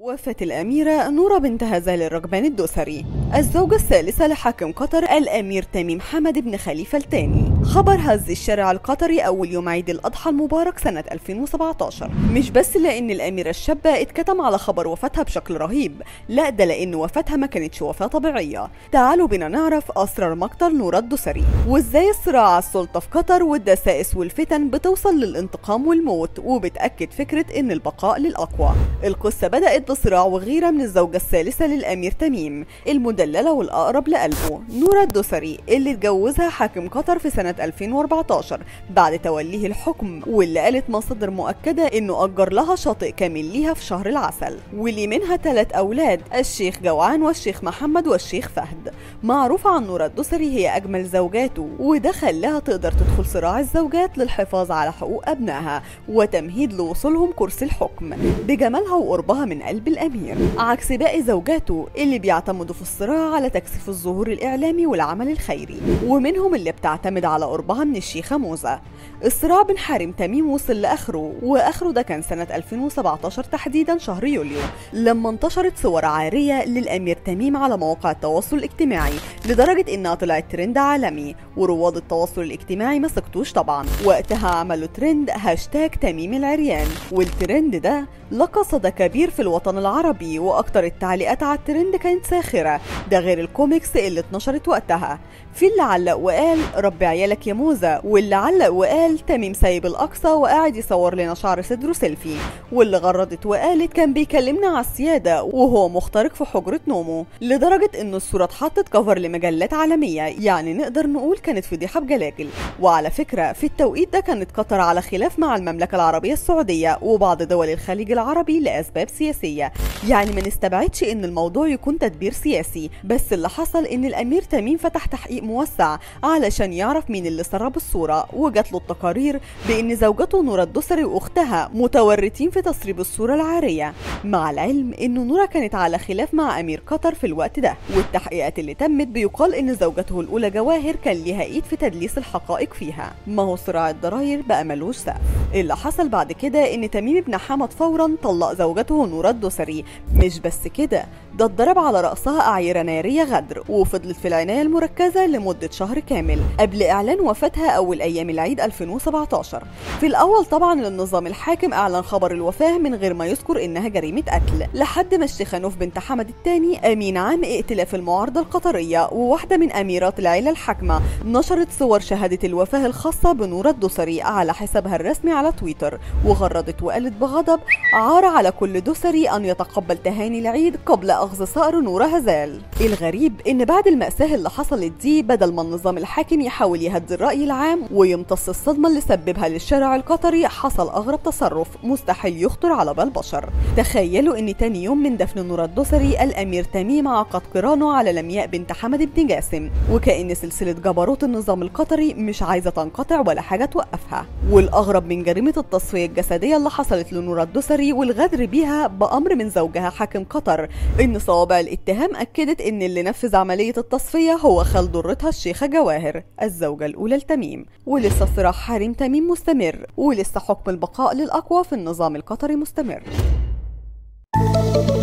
وفاة الأميرة نورة بنت هزال الرجبان الدوسري الزوجة الثالثة لحاكم قطر الأمير تميم حمد بن خليفة الثاني خبر هز الشارع القطري أول يوم عيد الأضحى المبارك سنة 2017 مش بس لأن الأميرة الشابة اتكتم على خبر وفاتها بشكل رهيب لا ده لأن وفاتها ما كانتش وفاة طبيعية تعالوا بينا نعرف أسرار مقتل نورة الدوسري وإزاي الصراع على السلطة في قطر والدسائس والفتن بتوصل للانتقام والموت وبتأكد فكرة إن البقاء للأقوى القصة بدأت بصراع وغيرة من الزوجة الثالثة للأمير تميم المدللة والأقرب لقلبه نورة الدوسري اللي اتجوزها حاكم قطر في سنة 2014 بعد توليه الحكم واللي قالت مصادر مؤكدة إنه أجر لها شاطئ كامل ليها في شهر العسل واللي منها ثلاث أولاد الشيخ جوعان والشيخ محمد والشيخ فهد معروف عن نورة الدوسري هي أجمل زوجاته وده خلاها تقدر تدخل صراع الزوجات للحفاظ على حقوق أبنائها وتمهيد لوصولهم كرسي الحكم بجمالها وقربها من قلب الأمير عكس باقي زوجاته اللي بيعتمدوا في الصراع على تكثيف الظهور الإعلامي والعمل الخيري ومنهم اللي بتعتمد على قربها من الشيخة موزة الصراع بين حارم تميم وصل لآخره وآخره ده كان سنة 2017 تحديدا شهر يوليو لما انتشرت صور عارية للأمير تميم على مواقع التواصل الاجتماعي لدرجة إنها طلعت ترند عالمي ورواد التواصل الاجتماعي ما سكتوش طبعا وقتها عملوا ترند هاشتاج تميم العريان والترند ده لقى صدى كبير في الوطن العربي واكتر التعليقات على الترند كانت ساخره ده غير الكوميكس اللي اتنشرت وقتها في اللي علق وقال ربي عيالك يا موزه واللي علق وقال تميم سايب الاقصى وقاعد يصور لنا شعر صدره سيلفي واللي غردت وقالت كان بيكلمنا على السياده وهو مخترق في حجره نومه لدرجه ان الصوره اتحطت كفر لمجلات عالميه يعني نقدر نقول كانت فضيحه بجلاجل وعلى فكره في التوقيت ده كانت قطر على خلاف مع المملكه العربيه السعوديه وبعض دول الخليج العربي لاسباب سياسيه يعني ما نستبعدش ان الموضوع يكون تدبير سياسي بس اللي حصل ان الامير تميم فتح تحقيق موسع علشان يعرف مين اللي سرب الصوره وجات له التقارير بان زوجته نورة الدوسري واختها متورطين في تسريب الصوره العاريه مع العلم ان نورة كانت على خلاف مع امير قطر في الوقت ده والتحقيقات اللي تمت بيقال ان زوجته الاولى جواهر كان ليها ايد في تدليس الحقائق فيها ما هو صراع الضراير بقى ملوش سقف اللي حصل بعد كده ان تميم بن حمد فورا طلق زوجته نورة الدوسري مش بس كده ده اتضرب على رأسها أعيرة نارية غدر وفضلت في العناية المركزة لمدة شهر كامل قبل إعلان وفاتها أول أيام العيد 2017 في الأول طبعا النظام الحاكم أعلن خبر الوفاة من غير ما يذكر إنها جريمة قتل لحد ما الشيخانوف بنت حمد الثاني أمين عام ائتلاف المعارضة القطرية وواحدة من أميرات العيلة الحاكمة نشرت صور شهادة الوفاة الخاصة بنورة الدوسري على حسابها الرسمي على تويتر وغردت وقالت بغضب عار على كل دوسري أن يتقبل تهاني العيد قبل أخذ صقر نورة هزال الغريب إن بعد المأساة اللي حصلت دي بدل ما النظام الحاكم يحاول يهدي الرأي العام ويمتص الصدمة اللي سببها للشارع القطري حصل أغرب تصرف مستحيل يخطر على بال بشر تخيلوا إن تاني يوم من دفن نورة الدوسري الأمير تميم عقد قرانه على لمياء بنت حمد بن جاسم وكأن سلسلة جبروت النظام القطري مش عايزة تنقطع ولا حاجة توقفها والأغرب من جريمة التصفية الجسدية اللي حصلت لنورة الدوسري والغدر بيها بأمر من زوجها حاكم قطر إن صوابع الاتهام أكدت إن اللي نفذ عملية التصفية هو خال ضرتها الشيخة جواهر الزوجة الأولى لتميم ولسه صراع حريم تميم مستمر ولسه حكم البقاء للأقوى في النظام القطري مستمر